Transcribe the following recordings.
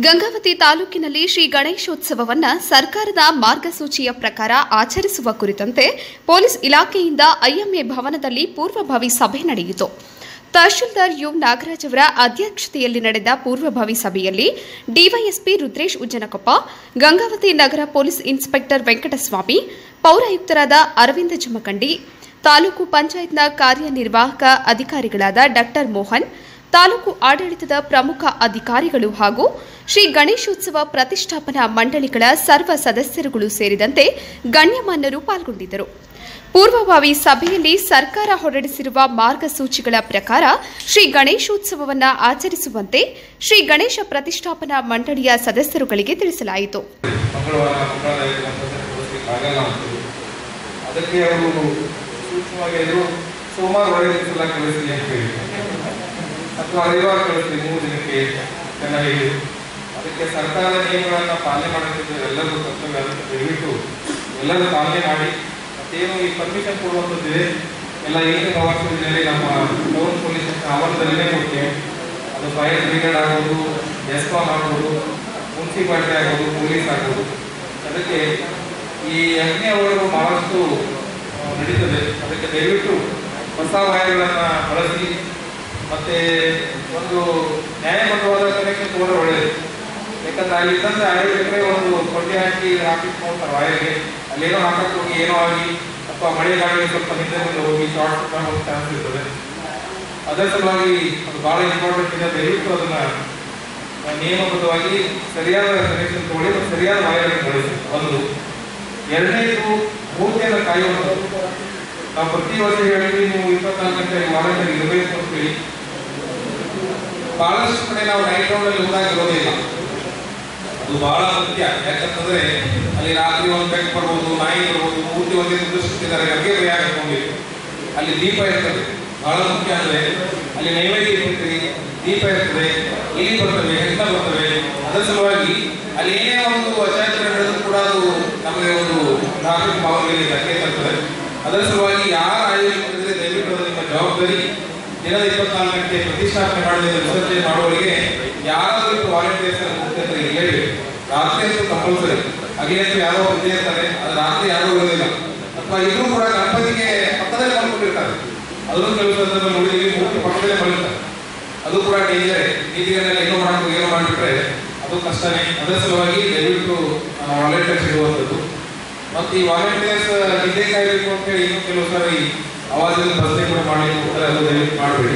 ಗಂಗಾವತಿ ತಾಲೂಕಿನಲ್ಲಿ ಶ್ರೀ ಗಣೇಶೋತ್ಸವವನ್ನ ಸರ್ಕಾರದ ಮಾರ್ಗಸೂಚಿಯ ಪ್ರಕಾರ ಆಚರಿಸುವ ಕುರಿತಂತೆ ಪೊಲೀಸ್ ಇಲಾಖೆಯಿಂದ ಐಎಂಎ ಭವನದಲ್ಲಿ ಪೂರ್ವಭಾವಿ ಸಭೆ ನಡೆಯಿತು ತಹಶೀಲ್ದಾರ್ ಯು ನಾಗರಾಜ್ ಅವರ ಅಧ್ಯಕ್ಷತೆಯಲ್ಲಿ ನಡೆದ ಪೂರ್ವಭಾವಿ ಸಭೆಯಲ್ಲಿ ಡಿವೈಎಸ್ಪಿ ರುದ್ರೇಶ್ ಉಜ್ಜನಕೊಪ್ಪ ಗಂಗಾವತಿ ನಗರ ಪೊಲೀಸ್ ಇನ್ಸ್ಪೆಕ್ಟರ್ ವೆಂಕಟಸ್ವಾಮಿ ಪೌರಾಯುಕ್ತರಾದ ಅರವಿಂದ ಜಮಖಂಡಿ ತಾಲೂಕು ಪಂಚಾಯತ್ನ ಕಾರ್ಯನಿರ್ವಾಹಕ ಅಧಿಕಾರಿಗಳಾದ ಡಾ ಮೋಹನ್ ತಾಲೂಕು ಆಡಳಿತದ ಪ್ರಮುಖ ಅಧಿಕಾರಿಗಳು ಹಾಗೂ ಶ್ರೀ ಗಣೇಶೋತ್ಸವ ಪ್ರತಿಷ್ಠಾಪನಾ ಮಂಡಳಿಗಳ ಸರ್ವ ಸದಸ್ಯರುಗಳು ಸೇರಿದಂತೆ ಗಣ್ಯಮಾನ್ಯರು ಪಾಲ್ಗೊಂಡಿದ್ದರು ಪೂರ್ವಭಾವಿ ಸಭೆಯಲ್ಲಿ ಸರ್ಕಾರ ಹೊರಡಿಸಿರುವ ಮಾರ್ಗಸೂಚಿಗಳ ಪ್ರಕಾರ ಶ್ರೀ ಗಣೇಶೋತ್ಸವವನ್ನು ಆಚರಿಸುವಂತೆ ಶ್ರೀ ಗಣೇಶ ಪ್ರತಿಷ್ಠಾಪನಾ ಮಂಡಳಿಯ ಸದಸ್ಯರುಗಳಿಗೆ ತಿಳಿಸಲಾಯಿತು ಮಂಗಳವಾರ ಮಂಗಳವಾರ ಕೊಡಿಸ್ಲಿಕ್ಕೆ ಆಗಲ್ಲ ಅಂತ ಅದಕ್ಕೆ ಅವರು ಸೂಕ್ಷ್ಮವಾಗಿ ಹೇಳಿದ್ರು ಸೋಮವಾರ ಒಳಗೆ ಸಲ ಕಳಿಸ್ಲಿ ಅಂತ ಹೇಳಿ ಅಥವಾ ರವಿವಾರ ಕಳಿಸ್ಲಿ ಮೂರು ದಿನಕ್ಕೆ ಚೆನ್ನಾಗಿ ಹೇಳಿ ಅದಕ್ಕೆ ಸರ್ಕಾರದ ನಿಯಮಗಳನ್ನು ಪಾಲನೆ ಮಾಡಬೇಕಿದ್ದು ಎಲ್ಲರೂ ಕರ್ತವ್ಯ ಅಂತ ದಯವಿಟ್ಟು ಎಲ್ಲರೂ ಪಾಲನೆ ಮಾಡಿ ಮತ್ತೇನು ಈ ಪರ್ಮಿಷನ್ ಕೊಡುವಂಥದ್ದಿದೆ ಎಲ್ಲ ಏನು ಪ್ರವಾಸದಲ್ಲಿ ನಮ್ಮ ಟೌನ್ ಪೊಲೀಸ್ ಆವರಣದಲ್ಲೇ ಕೊಡ್ತೇವೆ ಅದು ಫೈರ್ ಬ್ರಿಗೇಡ್ ಆಗ್ಬೋದು ಎಸ್ಕಾಮ್ ಆಗ್ಬೋದು ಮುನ್ಸಿಪಾಲಿಟಿ ಆಗ್ಬೋದು ಪೊಲೀಸ್ ಆಗ್ಬೋದು ಅದಕ್ಕೆ ಈ ಅಗ್ನಿ ಅವರು ಬಹಳಷ್ಟು ಆ, ನಡೀತದೆ ಅದಕ್ಕೆ ದಯವಿಟ್ಟು ಹೊಸ ವಾಯುಗಳನ್ನು ಬಳಸಿ ಮತ್ತೆ ಒಂದು ನ್ಯಾಯಬದ್ಧವಾದ ಕನೆಕ್ಷನ್ ತಗೊಂಡ್ರೆ ಒಳ್ಳೆಯದು ಯಾಕಂದ್ರೆ ಅಲ್ಲಿ ಇದ್ದಂತೆ ಆಯೋಗಕ್ಕೆ ಒಂದು ಕೊಂಡಿ ಹಾಕಿ ಹಾಕಿಟ್ಟು ನೋಡ್ತಾರೆ ವಾಯರ್ಗೆ ಅಲ್ಲೇನೋ ಹಾಕಕ್ಕೆ ಹೋಗಿ ಏನೋ ಆಗಿ ಅಥವಾ ಮಳೆ ಗಾಳಿ ಸ್ವಲ್ಪ ಹಿಂದೆ ಮುಂದೆ ಹೋಗಿ ಶಾರ್ಟ್ ಹೋಗೋ ಚಾನ್ಸ್ ಇರ್ತದೆ ಅದರ ಸಲುವಾಗಿ ಅದು ಬಹಳ ಇಂಪಾರ್ಟೆಂಟ್ ಇದೆ ದಯವಿಟ್ಟು ಅದನ್ನ ನಿಯಮಬದ್ಧವಾಗಿ ಸರಿಯಾದ ಕನೆಕ್ಷನ್ ತಗೊಳ್ಳಿ ಮತ್ತು ಸರಿಯಾದ ವಾಯರ್ಗೆ ಬಳಸಿ ಒಂದು ಎರಡನೇದು ಮೂರ್ತಿಯನ್ನು ಕಾಯುವಂಥದ್ದು ನಾವು ಪ್ರತಿ ವರ್ಷ ಹೇಳ್ತೀವಿ ನೀವು ಇಪ್ಪತ್ನಾಲ್ಕು ಗಂಟೆ ವಾರಂಟಲ್ಲಿ ಇರಬೇಕು ಅಂತ ಹೇಳಿ ಬಹಳಷ್ಟು ಕಡೆ ನಾವು ನೈಟ್ ರೌಂಡ್ ಅಲ್ಲಿ ಹೋದಾಗ ಇರೋದಿಲ್ಲ ಅದು ಬಹಳ ಮುಖ್ಯ ಯಾಕಂತಂದ್ರೆ ಅಲ್ಲಿ ರಾತ್ರಿ ಒಂದು ಬೆಕ್ ಬರ್ಬೋದು ನಾಯಿ ಬರ್ಬೋದು ಮೂರ್ತಿ ಒಂದೇ ಕುದಿಸ್ತಿದ್ದಾರೆ ನಮಗೆ ಭಯ ಹಾಕೊಂಡಿತ್ತು ಅಲ್ಲಿ ದೀಪ ಇರ್ತದೆ ಬಹಳ ಮುಖ್ಯ ಅಂದ್ರೆ ಅಲ್ಲಿ ನೈವೇದ್ಯ ಇರ್ತದೆ ದೀಪ ಇರ್ತದೆ ಇಲಿ ಬರ್ತವೆ ಹೆಣ್ಣ ಬರ್ತವೆ ಅದರ ಸಲುವಾಗಿ ಅಲ್ಲಿ ಏನೇ ಒಂದು ಅಚಾಚರ ನಡೆದ್ರು ಕೂಡ ಅದು ನಮಗೆ ಒಂದು ಟ್ರಾಫಿಕ್ ಭಾವನೆಯಲ್ಲಿ ಧಕ್ಕೆ ತರ್ತದೆ ಅದರ ಸಲುವಾಗಿ ಯಾರ ಆಯೋಜಿಸಿದ್ರೆ ದಯವಿಟ್ಟು ಅದು ನಿಮ್ಮ ಜವಾಬ್ದಾರಿ ದಿನದ ಇಪ್ಪತ್ನಾಲ್ಕು ಗಂಟೆ ಪ್ರತಿಷ್ಠಾಪನೆ ಮಾಡಿದ ವಿಸರ್ಜನೆ ಮಾಡುವವರಿಗೆ ಯಾರಾದರೂ ವಾಲಂಟಿಯರ್ಸ್ ಮುಖ್ಯಸ್ಥರಿಗೆ ಹೇಳಿ ರಾತ್ರಿ ಅಂತೂ ಕಂಪಲ್ಸರಿ ಹಗಲಂತೂ ಯಾರೋ ಇದ್ದೇ ಇರ್ತಾರೆ ಅದು ರಾತ್ರಿ ಯಾರೂ ಇರೋದಿಲ್ಲ ಅಥವಾ ಇದ್ರೂ ಕೂಡ ಗಣಪತಿಗೆ ಪಕ್ಕದಲ್ಲೇ ಮಾಡ್ಕೊಂಡಿರ್ತಾರೆ ಅದನ್ನು ಕೆಲವು ಸಂದರ್ಭದಲ್ಲಿ ನೋಡಿದೀವಿ ಮೂರ್ತಿ ಪಕ್ಕದಲ್ಲೇ ಮಾಡಿರ್ತಾರೆ ಅದು ಕೂಡ ಡೇಂಜರ್ ಬೀದಿಗಳಲ್ಲಿ ಏನೋ ಮಾಡಬೇಕು ಏನೋ ಮಾಡಿಬಿಟ್ರೆ ಅದು ಕಷ್ಟನೇ ಅದರ ಸಲುವಾಗಿ ದಯವಿಟ್ಟು ವಾಲಂಟಿಯರ್ಸ್ ಇರುವಂಥದ್ದು ಮತ್ತು ಈ ವಾಲಂಟಿಯರ್ಸ್ ನಿದ್ದೆ ಕಾಯಬೇಕು ಅಂತ ಹೇಳಿ ಇನ್ನೂ ಕೆಲವು ಸಾರಿ ಅವಾಜಲ್ಲಿ ಸ್ಪರ್ಧೆ ಕೂಡ ಮಾಡಲಿಕ್ಕೆ ಹೋಗ್ತಾರೆ ಅದು ದಯವಿಟ್ಟು ಮಾಡಬೇಡಿ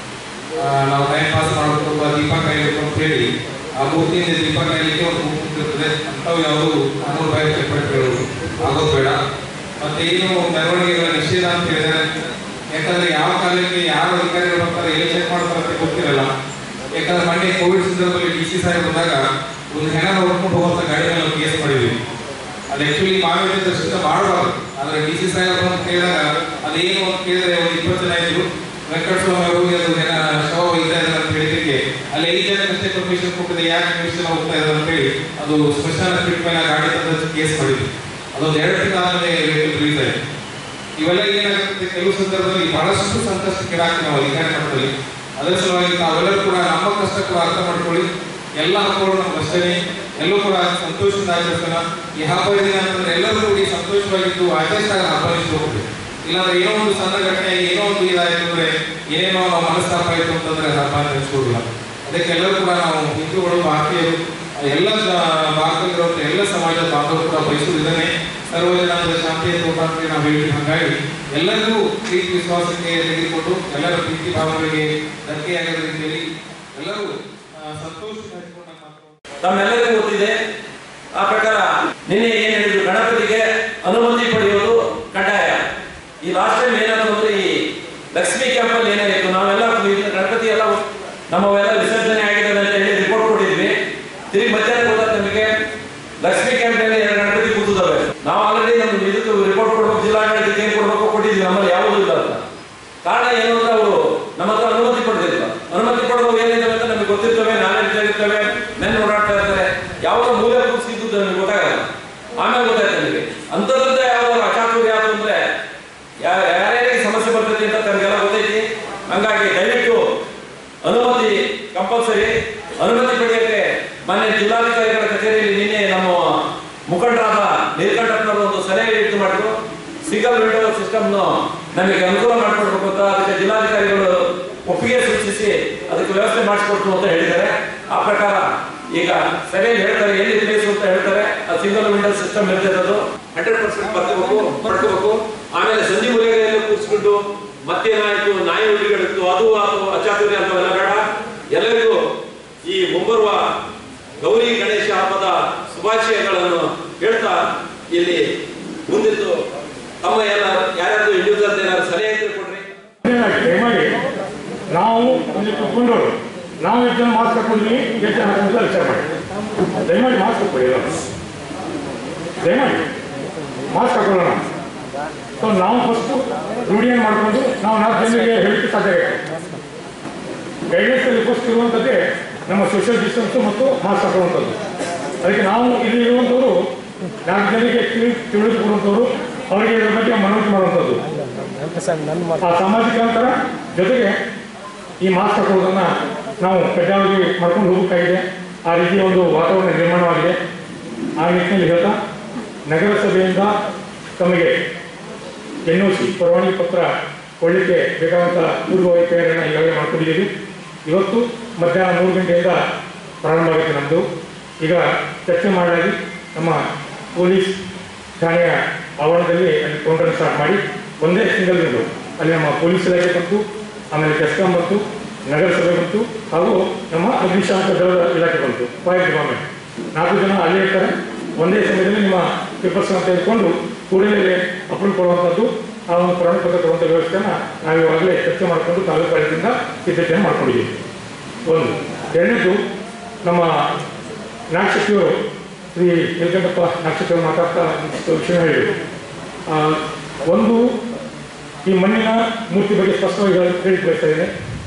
ನಾವು ಟೈಮ್ ಪಾಸ್ ಮಾಡಬೇಕು ಅಥವಾ ದೀಪ ಕಾಯಬೇಕು ಅಂತ ಹೇಳಿ ಆ ಮೂರ್ತಿಯಿಂದ ದೀಪ ಕಾಯಲಿಕ್ಕೆ ಒಂದು ಮೂರ್ತಿ ಇರ್ತದೆ ಅಂಥವು ಯಾವುದು ಕಾನೂನು ಬಾಹಿರ ಚಟುವಟಿಕೆಗಳು ಆಗೋದು ಬೇಡ ಮತ್ತೆ ಏನು ಮೆರವಣಿಗೆಗಳ ನಿಷೇಧ ಅಂತ ಹೇಳಿದರೆ ಯಾಕಂದ್ರೆ ಯಾವ ಕಾಲಕ್ಕೆ ಯಾವ ಅಧಿಕಾರಿಗಳು ಬರ್ತಾರೆ ಏನು ಚೆಕ್ ಮಾಡ್ತಾರೆ ಅಂತ ಗೊತ್ತಿರಲ್ಲ ಯಾಕಂದ್ರೆ ಮೊನ್ನೆ ಕೋವಿಡ್ ಸಂದರ್ಭದಲ್ಲಿ ಡಿ ಸಿ ಸಾಹೇಬ್ ಬಂದಾಗ ಒಂದು ಹೆಣ ಹೊಡ್ಕೊಂಡು ಹೋಗುವಂತ ಗಾಡಿ ಮೇಲೆ ನಾವು ಕೇಸ್ ಮಾಡಿದ್ವಿ ಅದು ಆಕ್ಚುಲಿ ಮಾನವೀಯ ದೃಷ್ಟಿಯಿಂದ ಮಾಡಬಾರ್ದು ಆದ್ರೆ ಡಿ ಸಿ ಸಾಹೇಬ್ ಅಂತ ಕೇಳಿದಾಗ ಅದೇನು ಅಂತ ಕೇಳಿದ್ರೆ ಒಂದು ಇಪ್ಪತ್ತು ಜನ ಇದ್ರು ವೆಂಕಟಸ್ವಾಮಿ ಅವರು ಹೋಗಿ ಅದು ಏನ ಶವ ಒಯ್ತಾ ಇದ್ದಾರೆ ಅಂತ ಹೇಳಿದಕ್ಕೆ ಅಲ್ಲಿ ಐದು ಜನ ಅಷ್ಟೇ ಪರ್ಮಿಷನ್ ಕೊಟ್ಟಿದೆ ಯಾಕೆ ನಿಮಿಷ ಹೋಗ್ತಾ ಇದ್ದಾರೆ ಅಂತ ಹೇಳಿ ಅದು ಸ್ಮಶಾನ ಫಿಟ್ ಮೇಲೆ ಆ ಗಾಡಿ ತಂದ ಕೇಸ್ ಮಾಡಿದ್ವಿ ಅದೊಂದು ಎರಡು ತಿಂಗಳ ಆದ್ಮೇಲೆ ವೆಹಿಕಲ್ ರಿಲೀಸ್ ಆಯ್ತು ಇವೆಲ್ಲ ಏನಾಗುತ್ತೆ ಕೆಲವು ಸಂದರ್ಭದಲ್ಲಿ ಬಹಳಷ್ಟು ಸಂಕಷ್ಟಕ್ಕೀಡಾಗ್ತದೆ ನಾವು ಅಧಿಕಾರಿ ಮಟ್ಟದಲ್ಲಿ ಅದರ ಸಲುವಾಗಿ ತಾವೆಲ್ಲರೂ ಕೂಡ ನಮ್ಮ ಕಷ್ಟ ಕೂಡ ಅರ್ಥ ಮಾಡ್ಕೊಳ್ಳಿ ಎಲ್ಲ ಹಬ್ಬಗಳು ನಮ್ಮ ಕಷ್ಟನೇ ಎಲ್ಲೂ ಕೂಡ ಸಂತೋಷದಿಂದ ಆಚರಿಸೋಣ ಈ ಹಬ್ಬ ದಿನ ಅಂತಂದ್ರೆ ಎಲ್ಲರೂ ಕೂಡಿ ಸಂತೋಷವಾಗಿದ್ದು ಆಚರಿಸಿದಾಗ ಹಬ್ಬ ಹೋಗ್ಬೇಕು ಇಲ್ಲಾಂದ್ರೆ ಏನೋ ಒಂದು ಸಣ್ಣ ಘಟನೆ ಏನೋ ಒಂದು ಇದಾಯ್ತು ಅಂದ್ರೆ ಏನೇನೋ ನಾವು ಮನಸ್ತಾಪ ಆಯ್ತು ಅಂತಂದ್ರೆ ಹಬ್ಬ ನೆನೆಸ್ಕೊಡಲ್ಲ ಅದಕ್ಕೆ ಎಲ್ಲರೂ ಕೂಡ ನಾವು ಹಿಂದೂಗಳು ಭಾರತೀಯರು ಎಲ್ಲ ಜ- ಭಾರತದಲ್ಲಿರುವಂಥ ಎಲ್ಲ ಸಮಾಜದ ಬಾಂಧವರು ಕೂಡ ಬಯಸುವುದು ಇದನ್ನೇ ಸರ್ವ ಜನಾಂಗದ ಶಾಂತಿಯ ತೋಟ ಅಂತ ನಾವು ಹೇಳ್ತೀವಿ ಹಾಗಾಗಿ ಎಲ್ಲರಿಗೂ ಪ್ರೀತಿ ವಿಶ್ವಾಸಕ್ಕೆ ತೆಗೆದುಕೊಂಡು ಎಲ್ಲರ ಪ್ರೀತಿ ಭಾವನೆಗಳಿಗೆ ಧಕ್ಕೆಯಾಗದ ರೀತಿಯಲ್ಲಿ ಎಲ್ಲರೂ ಆ, ಸಂತೋಷದಿಂದ ಇಟ್ಕೊಂಡು ನಮ್ಮ ಮಾತನ್ನು ತಮ್ಮೆಲ್ಲರಿಗೂ ಗೊತ್ತಿದೆ ಆ ಪ್ರಕಾರ ನಿನ್ನೆ ಏನ್ ಹೇಳಿದ್ರು ಗಣಪತಿಗೆ ಅನುಮತಿ ಪಡೆಯುವುದು ಕಡ್ಡಾಯ ಈ ಲಾಸ್ಟ್ ಟೈಮ್ ಏನಾದ್ರು ಅಂದ್ರೆ ಈ ಲಕ್ಷ್ಮೀ ಕ್ಯಾಂಪಲ್ಲಿ ಏನಾಯಿತು ನಾವೆಲ್ಲ ಇಲ್ಲಿ ಗಣಪತಿ ಎಲ್ಲ ನಮ್ಮವೆಲ್ಲ ವಿಸರ್ಜನೆ ಆಗಿದೆ ಅಂತ ಹೇಳಿ ರಿಪೋರ್ಟ್ ಕೊಟ್ಟಿದ್ವಿ ತಿರುಗಿ ಮಧ್ಯಾಹ್ನ ಹೋದಾಗ ನಮಗೆ ಲಕ್ಷ್ಮೀ ಕ್ಯಾಂಪ್ನಲ್ಲಿ ಎರಡು ಗಣಪತಿ ಕೂತಿದ್ದಾವೆ ನಾವು ಆಲ್ರೆಡಿ ನಮ್ದು ಇದಕ್ಕೆ ರಿಪೋರ್ಟ್ ಕೊಡ್ಬೇಕು ಜಿಲ್ಲಾಡಳಿತಕ್ಕೆ ಏನ್ ಕೊಡ್ಬೇಕು ಕೊಟ್ಟಿದ್ವಿ ನಮ್ಮಲ್ಲಿ ಯಾವುದೂ ಇಲ್ಲ ಅಂತ ಕಾರಣ ಏನು ಅಂದ್ರೆ ಅವರು ನಮ್ಮ ಹತ್ರ ಅನುಮತಿ ಪಡೆದಿಲ್ಲ ಅನುಮತಿ ಪಡೆದವು ಏನಿದ್ದಾವೆ ಅಂತ ನಮಗೆ ಗೊತ್ತಿರ್ತವೆ ನಾಲೆಡ್ಜ್ ಆಗಿರ್ತವೆ ನೆನ್ನೆ ಓಡಾಡ್ತಾ ಇರ್ತಾರೆ ಯಾವಾಗ ಮೂಲೆ ಕೂರಿಸಿದ್ದು ನಮಗೆ ಗೊತ್ತಾಗಲ್ಲ ಆಮೇಲೆ ಗೊತ್ತಾಯ್ತು ನನಗೆ ಅಂಥದ್ದೇ ಯಾವ್ದಾದ್ರು ಅಚಾತುರ್ಯ ಆಯ್ತು ಅಂದ್ರೆ ಯಾ- ಯಾರ್ಯಾರಿಗೆ ಸಮಸ್ಯೆ ಬರ್ತೈತಿ ಅಂತ ತಮಗೆಲ್ಲ ಗೊತ್ತೈತಿ ಹಂಗಾಗಿ ದಯವಿಟ್ಟು ಅನುಮತಿ ಕಂಪಲ್ಸರಿ ಅನುಮತಿ ಪಡೆಯಕ್ಕೆ ಮಾನ್ಯ ಜಿಲ್ಲಾಧಿಕಾರಿಗಳ ಕಚೇರಿಯಲ್ಲಿ ನಿನ್ನೆ ನಮ್ಮ ಮುಖಂಡರಾದ ನೀಲಕಂಠಪ್ಪನವರು ಒಂದು ಸಲಹೆ ಇದು ಮಾಡಿದ್ರು ಸಿಂಗಲ್ ವಿಂಡೋ ಸಿಸ್ಟಮ್ ನಮಗೆ ಅನುಕೂಲ ಮಾಡಿಕೊಡ್ಬೇಕು ಅಂತ ಅದಕ್ಕೆ ಜಿಲ್ಲಾಧಿಕಾರಿಗಳು ಒಪ್ಪಿಗೆ ಸೂಚಿಸಿ ಅದಕ್ಕೆ ವ್ಯವಸ್ಥೆ ಮಾಡಿಸ್ಕೊಡ್ತು ಅಂತ ಹೇಳಿದ್ದಾರೆ ಆ ಪ್ರಕಾರ ಈಗ ಸರಿಯಾಗಿ ಹೇಳ್ತಾರೆ ಎಲ್ಲಿ ಪ್ಲೇಸ್ ಅಂತ ಹೇಳ್ತಾರೆ ಆ ಸಿಂಗಲ್ ವಿಂಡೋ ಸಿಸ್ಟಮ್ ಇರ್ತದೆ ಹಂಡ್ರೆಡ್ ಪರ್ಸೆಂಟ್ ಬರ್ಕೋಬೇಕು ಪಡ್ಕೋಬೇಕು ಆಮೇಲೆ ಸಂಜೆ ಮುರಿಯಲ್ಲಿ ಕೂರಿಸ್ಕೊಂಡು ಮತ್ತೇನಾಯ್ತು ನಾಯಿ ಹುಡುಗಿಗಳಿತ್ತು ಅದು ಅದು ಅಚಾತುರ್ಯ ಅಂತವೆಲ್ಲ ಬೇಡ ಎಲ್ಲರಿಗೂ ಈ ಮುಂಬರುವ ಗೌರಿ ಗಣೇಶ ಹಬ್ಬದ ಶುಭಾಶಯಗಳನ್ನು ಹೇಳ್ತಾ ಇಲ್ಲಿ ಮುಂದಿದ್ದು ತಮ್ಮ ಎಲ್ಲ ಯಾರ್ಯಾರು ಇಂಡಿವಿಜುವಲ್ ಏನಾದ್ರು ಸಲಹೆ ಇದ್ರೆ ಕೊಡ್ರಿ ಏನಾಗಿದೆ ದಯಮಾಡಿ ನಾವು ಇಲ್ಲಿ ಕುತ್ಕೊಂಡವರು ನಾವು ಎಷ್ಟು ಜನ ಮಾಸ್ಕ್ ಹಾಕೊಂಡ್ವಿ ಎಷ್ಟು ಜನ ಹಾಕೊಂಡಿಲ್ಲ ವಿಚಾರ ಮಾಡಿ ದಯಮಾಡಿ ಮಾಸ್ಕ್ ಹಾಕೊಳ್ಳಿ ಎಲ್ಲ ದಯಮಾಡಿ ಮಾಸ್ಕ್ ಹಾಕೊಳ್ಳೋಣ ಸೊ ನಾವು ಫಸ್ಟ್ ರೂಢಿಯನ್ನು ಮಾಡಿಕೊಂಡು ನಾವು ನಾಲ್ಕು ಜನರಿಗೆ ಹೇಳಲಿಕ್ಕೆ ಸಾಧ್ಯ ಆಗುತ್ತೆ ಗೈಡೆನ್ಸ್ ಅಲ್ಲಿ ಫಸ್ಟ್ ಇರುವಂಥದ್ದೇ ನಮ್ಮ ಸೋಷಿಯಲ್ ಡಿಸ್ಟೆನ್ಸು ಮತ್ತು ಮಾಸ್ಕ್ ಹಾಕುವಂಥದ್ದು ಅದಕ್ಕೆ ನಾವು ಇಲ್ಲಿ ಇರುವಂಥವರು ನಾಲ್ಕು ಜನರಿಗೆ ತಿಳಿ ತಿಳಿದುಕೊಡುವಂಥವ್ರು ಅವರಿಗೆ ಇದ್ರ ಬಗ್ಗೆ ಮನವರಿಕೆ ಮಾಡುವಂಥದ್ದು ಆ ಸಾಮಾಜಿಕ ಅಂತರ ಜೊತೆಗೆ ಈ ಮಾಸ್ಕ್ ಹಾಕೊಳ್ಳೋದನ್ನ ನಾವು ಕಡ್ಡಾಯವಾಗಿ ಮಾಡ್ಕೊಂಡು ಹೋಗಬೇಕಾಗಿದೆ ಆ ರೀತಿಯ ಒಂದು ವಾತಾವರಣ ನಿರ್ಮಾಣವಾಗಿದೆ ಆ ನಿಟ್ಟಿನಲ್ಲಿ ಹೇಳ್ತಾ ನಗರಸಭೆಯಿಂದ ತಮಗೆ ಎನ್ ಒ ಸಿ ಪರವಾನಗಿ ಪತ್ರ ಕೊಡಲಿಕ್ಕೆ ಬೇಕಾದಂಥ ಪೂರ್ವ ತಯಾರಿಯನ್ನು ಈಗಾಗಲೇ ಮಾಡ್ಕೊಂಡಿದ್ದೀವಿ ಇವತ್ತು ಮಧ್ಯಾಹ್ನ ಮೂರು ಗಂಟೆಯಿಂದ ಪ್ರಾರಂಭ ಆಗುತ್ತೆ ನಮ್ಮದು ಈಗ ಚರ್ಚೆ ಮಾಡಲಾಗಿ ನಮ್ಮ ಪೊಲೀಸ್ ಠಾಣೆಯ ಆವರಣದಲ್ಲಿ ಅಲ್ಲಿ ಕೌಂಟರ್ ಸ್ಟಾರ್ಟ್ ಮಾಡಿ ಒಂದೇ ಸಿಂಗಲ್ ವಿಂಡೋ ಅಲ್ಲಿ ನಮ್ಮ ಪೊಲೀಸ್ ಇಲಾಖೆ ಬಂತು ಆಮೇಲೆ ಟೆಸ್ಕಾಂ ಬಂತು ನಗರಸಭೆ ಬಂತು ಹಾಗೂ ನಮ್ಮ ಅಗ್ನಿಶಾಮಕ ದಳದ ಇಲಾಖೆ ಬಂತು ಫೈರ್ ಡಿಪಾರ್ಟ್ಮೆಂಟ್ ನಾಲ್ಕು ಜನ ಅಲ್ಲೇ ಇರ್ತಾರೆ ಒಂದೇ ಸಮಯದಲ್ಲಿ ನಿಮ್ಮ ಪೇಪರ್ಸ್ ತೆಗೆದುಕೊಂಡು ಕೂಡಲೇ ಅಪ್ರೂವ್ ಕೊಡುವಂಥದ್ದು ಆ ಒಂದು ಪ್ರಮಾಣ ಪತ್ರ ಕೊಡುವಂಥ ವ್ಯವಸ್ಥೆಯನ್ನು ನಾವು ಇವಾಗಲೇ ಚರ್ಚೆ ಮಾಡಿಕೊಂಡು ತಾಲೂಕು ಆಡಳಿತದಿಂದ ಸಿದ್ಧತೆಯನ್ನು ಮಾಡ್ಕೊಂಡಿದ್ದೀವಿ ಒಂದು ಎರಡನೇದು ನಮ್ಮ ನಾಗಶಕ್ತಿಯವರು ಶ್ರೀ ನೀಲಕಂಠಪ್ಪ ನಾಗಶಕ್ತಿಯವರು ಮಾತಾಡ್ತಾ ಒಂದಿಷ್ಟು ವಿಷಯ ಹೇಳಿದರು ಆ, ಒಂದು ಈ ಮಣ್ಣಿನ ಮೂರ್ತಿ ಬಗ್ಗೆ ಸ್ಪಷ್ಟವಾಗಿ ಹೇಳಿ ಹೇಳಿ ಬಯಸ್ತಾ ಇದ್ದೇನೆ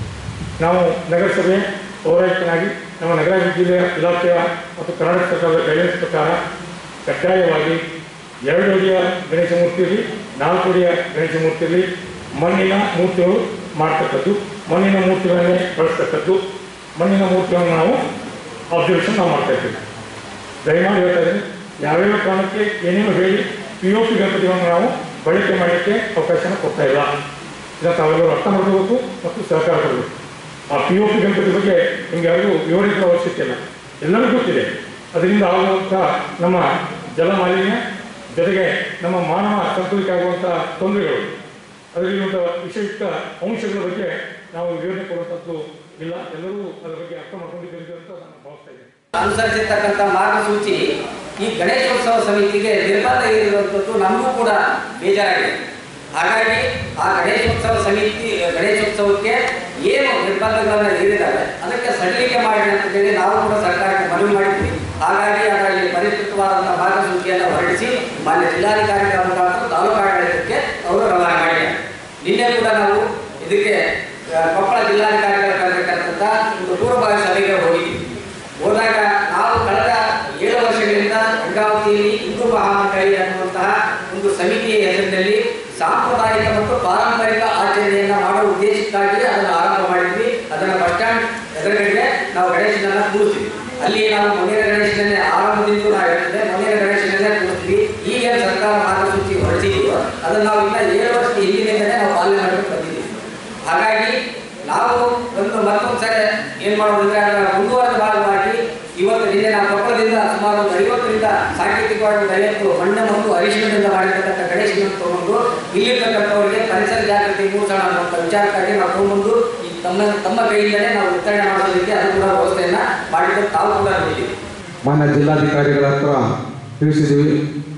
ನಾವು ನಗರಸಭೆ ಪೌರಾಯುಕ್ತನಾಗಿ ನಮ್ಮ ನಗರಾಭಿವೃದ್ಧಿ ಇಲಾಖೆಯ ಮತ್ತು ಕರ್ನಾಟಕ ಸರ್ಕಾರದ ಗೈಡೆನ್ಸ್ ಪ್ರಕಾರ ಕಡ್ಡಾಯವಾಗಿ ಎರಡು ಅಡಿಯ ಗಣೇಶ ಮೂರ್ತಿ ಇರಲಿ ನಾಲ್ಕು ಅಡಿಯ ಗಣೇಶ ಮೂರ್ತಿ ಇರಲಿ ಮಣ್ಣಿನ ಮೂರ್ತಿಗಳು ಮಾಡ್ತಕ್ಕದ್ದು ಮಣ್ಣಿನ ಮೂರ್ತಿಗಳನ್ನೇ ಬಳಸ್ತಕ್ಕದ್ದು ಮಣ್ಣಿನ ಮೂರ್ತಿಗಳನ್ನು ನಾವು ಅಬ್ಸರ್ವೇಷನ್ ನಾವು ಮಾಡ್ತಾ ಇದ್ದೀವಿ ದಯಮಾಡಿ ಹೇಳ್ತಾ ಇದ್ದೀನಿ ಯಾವ್ಯಾವ ಕಾರಣಕ್ಕೆ ಏನೇನು ಹೇಳಿ ಪಿ ಒ ಪಿ ಗಣಪತಿಗಳನ್ನು ನಾವು ಬಳಕೆ ಮಾಡಲಿಕ್ಕೆ ಅವಕಾಶನ ಕೊಡ್ತಾ ಇಲ್ಲ ಇದನ್ನು ತಾವೆಲ್ಲರೂ ಅರ್ಥ ಮಾಡ್ಕೋಬೇಕು ಮತ್ತು ಸಹಕಾರ ಕೊಡಬೇಕು ಆ ಪಿ ಒ ಪಿ ಗಣಪತಿ ಬಗ್ಗೆ ನಿಮ್ಗೆ ಯಾರಿಗೂ ವಿವರಿಸುವ ಅವಶ್ಯಕತೆ ಇಲ್ಲ ಎಲ್ಲರಿಗೂ ಗೊತ್ತಿದೆ ಅದರಿಂದ ಆಗುವಂಥ ನಮ್ಮ ಜಲ ಮಾಲಿನ್ಯ ಜೊತೆಗೆ ನಮ್ಮ ಮಾನವ ಸಂತುಲಿತ ಆಗುವಂಥ ತೊಂದರೆಗಳು ಅದರಲ್ಲಿರುವಂಥ ವಿಷಯುಕ್ತ ಅಂಶಗಳ ಬಗ್ಗೆ ನಾವು ವಿವರಣೆ ಕೊಡುವಂಥದ್ದು ಇಲ್ಲ ಎಲ್ಲರೂ ಅದರ ಬಗ್ಗೆ ಅರ್ಥ ಮಾಡ್ಕೊಂಡಿದ್ದೀರಿ ಅಂತ ನಾನು ಭಾವಿಸ್ತಾ ಇದ್ದೇನೆ ಅನುಸರಿಸಿರ್ತಕ್ಕಂಥ ಮಾರ್ಗಸೂಚಿ ಈ ಗಣೇಶೋತ್ಸವ ಸಮಿತಿಗೆ ನಿರ್ಬಂಧ ಇರುವಂಥದ್ದು ನಮಗೂ ಕೂಡ ಬೇಜಾರಾಗಿದೆ ಹಾಗಾಗಿ ಆ ಗಣೇಶೋತ್ಸವ ಸಮಿತಿ ಗಣೇಶೋತ್ಸವಕ್ಕೆ ಏನು ನಿರ್ಬಂಧಗಳನ್ನು ಹೇರಿದ್ದಾರೆ ಅದಕ್ಕೆ ಸಡಿಲಿಕೆ ಮಾಡಿ ಅಂತ ಹೇಳಿ ನಾವು ಕೂಡ ಸರ್ಕಾರಕ್ಕೆ ಮನವಿ ಮಾಡಿದ್ವಿ ಹಾಗಾಗಿ ಅದರಲ್ಲಿ ಪರಿಷ್ಕೃತವಾದಂಥ ಮಾರ್ಗಸೂಚಿಯನ್ನು ಹೊರಡಿಸಿ ಮಾನ್ಯ ಜಿಲ್ಲಾಧಿಕಾರಿಗಳ ಮುಖಾಂತರ ತಾಲೂಕು ಆಡಳಿತಕ್ಕೆ ಅವರು ರವಾನೆ ಮಾಡಿದ್ದಾರೆ ನಿನ್ನೆ ಕೂಡ ನಾವು ಇದಕ್ಕೆ ಆ, ಕೊಪ್ಪಳ ಜಿಲ್ಲಾಧಿಕಾರಿಗಳ ಕರೆದಿರ್ತಕ್ಕಂಥ ಒಂದು ಪೂರ್ವಭಾವಿ ಸಭೆಗೆ ಹೋಗಿದ್ವಿ ಹೋದಾಗ ನಾವು ಕಳೆದ ಏಳು ವರ್ಷಗಳಿಂದ ಗಂಗಾವತಿಯಲ್ಲಿ ಹಿಂದೂ ಮಹಾಮಂಡಳಿ ಅನ್ನುವಂತಹ ಒಂದು ಸಮಿತಿಯ ಹೆಸರಿನಲ್ಲಿ ಸಾಂಪ್ರದಾಯಿಕ ಮತ್ತು ಪಾರಂಪರಿಕ ಆಚರಣೆಯನ್ನ ಮಾಡುವ ಉದ್ದೇಶಕ್ಕಾಗಿ ಅದನ್ನು ಆರಂಭ ಮಾಡಿದ್ವಿ ಅದನ್ನು ಬಸ್ ಸ್ಟ್ಯಾಂಡ್ ಎದುರುಗಡೆ ನಾವು ಗಣೇಶನನ್ನ ಕೂರಿಸ್ತೀವಿ ಅಲ್ಲಿ ನಾವು ಮೊನ್ನೆಯ ಗಣೇಶನನ್ನೇ ಆರಂಭದಿಂದ ನಾವು ಹೇಳಿದ್ರೆ ಮೊನ್ನೆಯ ಗಣೇಶನನ್ನೇ ಕೂರಿಸ್ತೀವಿ ಈಗ ಏನ್ ಸರ್ಕಾರ ಮಾರ್ಗಸೂಚಿ ಹೊರಡಿಸಿದೀವೋ ಅದನ್ನು ನಾವು ಇನ್ನ ಏಳು ವರ್ಷದ ಹಿಂದಿನಿಂದಲೇ ನಾವು ಪಾಲನೆ ಮಾಡಬೇಕು ಬಂದಿದ್ದೀವಿ ಹಾಗಾಗಿ ನಾವು ಒಂದು ಮತ್ತೊಂದು ಸರಿ ಏನ್ ಮಾಡೋದಂದ್ರೆ ಅದರ ಮುಂದುವರೆದ ಭಾಗವಾಗಿ ಇವತ್ತು ನಿನ್ನೆ ನಾವು ಕೊಪ್ಪಳದಿಂದ ಸುಮಾರು ಒಂದು ಐವತ್ತರಿಂದ ಸಾಂಕೇತಿಕವಾಗಿ ಒಂದು ಐವತ್ತು ಮಣ್ಣು ಮತ್ತು ಅರಿಶಿಣದಿಂದ ಮಾಡಿರ್ತಕ್ಕಂಥ ಗಣೇಶನನ್ನು ತಗೊಂಡು ಇಲ್ಲಿರ್ತಕ್ಕಂಥವರಿಗೆ ಪರಿಸರ ಜಾಗೃತಿ ಮೂಡಿಸೋಣ ಅನ್ನುವಂಥ ವಿಚಾರಕ್ಕಾಗಿ ನಾವು ತಗೊಂಡು ಈ ತಮ್ಮ ತಮ್ಮ ಕೈಯಿಂದಲೇ ನಾವು ವಿತರಣೆ ಮಾಡೋದಕ್ಕೆ ಅದು ಕೂಡ ವ್ಯವಸ್ಥೆಯನ್ನ ಮಾಡಿದ್ದು ತಾವು ಕೂಡ ನೋಡಿದ್ದೀವಿ ಮಾನ್ಯ ಜಿಲ್ಲಾಧಿಕಾರಿಗಳ ಹತ್ರ ತಿಳಿಸಿದ್ದೀವಿ